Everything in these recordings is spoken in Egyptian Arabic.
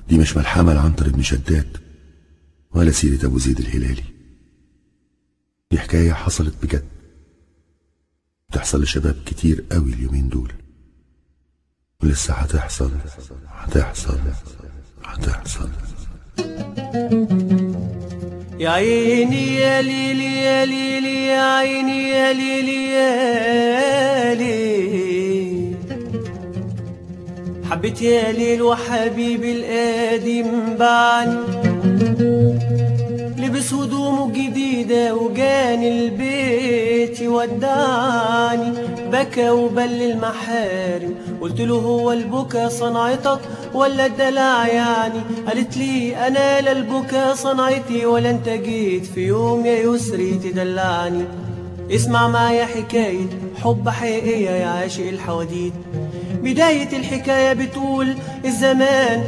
دي مش ملحمة لعنتر بن شداد ولا سيرة أبو زيد الهلالي دي حكاية حصلت بجد بتحصل لشباب كتير قوي اليومين دول ولسه هتحصل هتحصل هتحصل يا عيني يا ليلي يا ليلي يا عيني يا ليلي يا ليل حبيت يا ليل وحبيبي القديم بعني لبس هدومه الجديدة وجاني البيت يودعني بكى وبل المحارم قلت له هو البكا صنعتك ولا الدلع يعني قالت لي انا لا البكا صنعتي ولا انت جيت في يوم يا يسري تدلعني اسمع معايا حكاية حب حقيقية يا عاشق الحواديت بداية الحكاية بتقول الزمان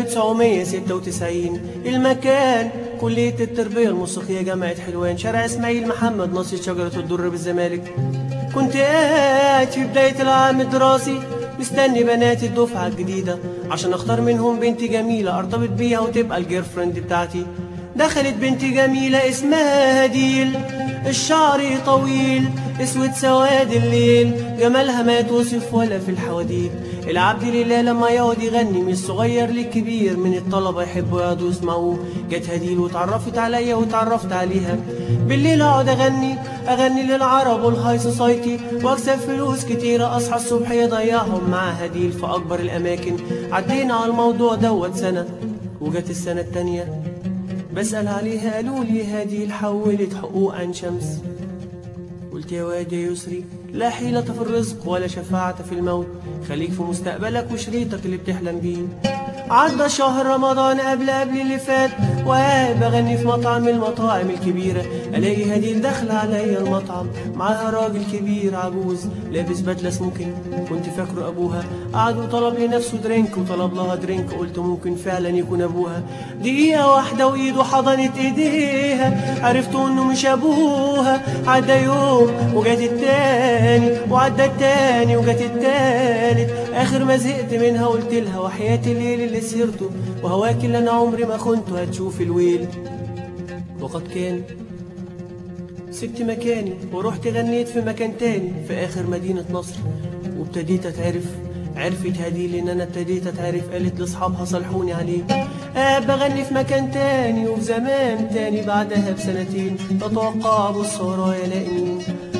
1996 المكان كلية التربية الموسيقية جامعة حلوان شارع اسماعيل محمد ناصية شجرة الدر بالزمالك كنت قاعد في بداية العام الدراسي مستني بنات الدفعة الجديدة عشان اختار منهم بنت جميلة ارتبط بيها وتبقى الجير فريند بتاعتي دخلت بنت جميلة اسمها هديل الشعر طويل اسود سواد الليل جمالها ما توصف ولا في الحواديت العبد لله لما يقعد يغني من الصغير للكبير من الطلبة يحبوا يقعدوا يسمعوه جت هديل واتعرفت عليا واتعرفت عليها بالليل اقعد اغني اغني للعرب والهاي سوسايتي واكسب فلوس كتيرة اصحى الصبح يضيعهم مع هديل في اكبر الاماكن عدينا على الموضوع دوت سنة وجت السنة التانية بسأل عليها قالوا لي هديل حولت حقوق عن شمس قلت يا واد يا يسري لا حيلة في الرزق ولا شفاعة في الموت خليك في مستقبلك وشريطك اللي بتحلم بيه عدى شهر رمضان قبل قبل اللي فات وقاعد بغني في مطعم من المطاعم الكبيرة ألاقي هديل داخلة عليا المطعم معاها راجل كبير عجوز لابس بدلة سموكينج كنت فاكره أبوها قعد وطلب لنفسه درينك وطلب لها درينك قلت ممكن فعلا يكون أبوها دقيقة واحدة وإيده حضنت إيديها عرفت إنه مش أبوها عدى يوم وجات التاني وعدى التاني وجات التالت آخر ما زهقت منها قلت لها وحياة الليل اللي سهرته وهواك اللي أنا عمري ما خنته هتشوف الويل وقد كان سبت مكاني ورحت غنيت في مكان تاني في آخر مدينة نصر وابتديت أتعرف عرفت هديل ان انا ابتديت اتعرف قالت لاصحابها صلحوني عليه آه بغني في مكان تاني وفي زمان تاني بعدها بسنتين اتوقع ابص ورايا الاقي مين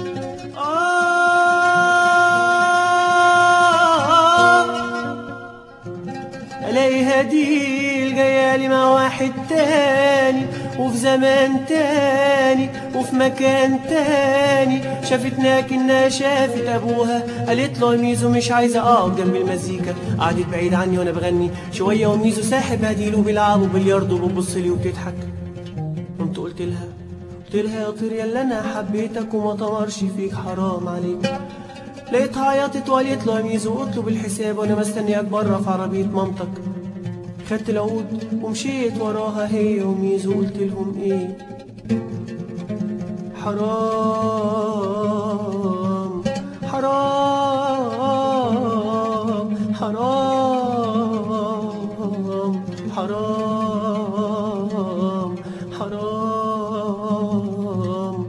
آه الاقي هديل جايالي مع واحد تاني وفي زمان تاني وفي مكان تاني شافتنا كنا شافت ابوها قالت له ميزو مش عايزه اقعد جنب المزيكا قعدت بعيد عني وانا بغني شويه وميزو ساحب هديل وبيلعبوا بلياردو وبتبص لي وبتضحك قمت قلت لها قلت لها يا طير يلا انا حبيتك وما طمرش فيك حرام عليك لقيتها عيطت وقالت له يا ميزو اطلب الحساب وانا مستنياك بره في عربيه مامتك خدت العود ومشيت وراها هي وميزو قلت لهم ايه حرام حرام حرام حرام حرام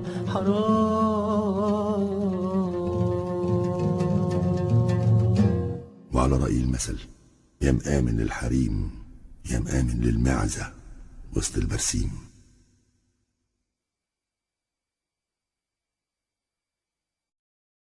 حرام وعلى رأي المثل يا مآمن للحريم يا مآمن للمعزة وسط البرسيم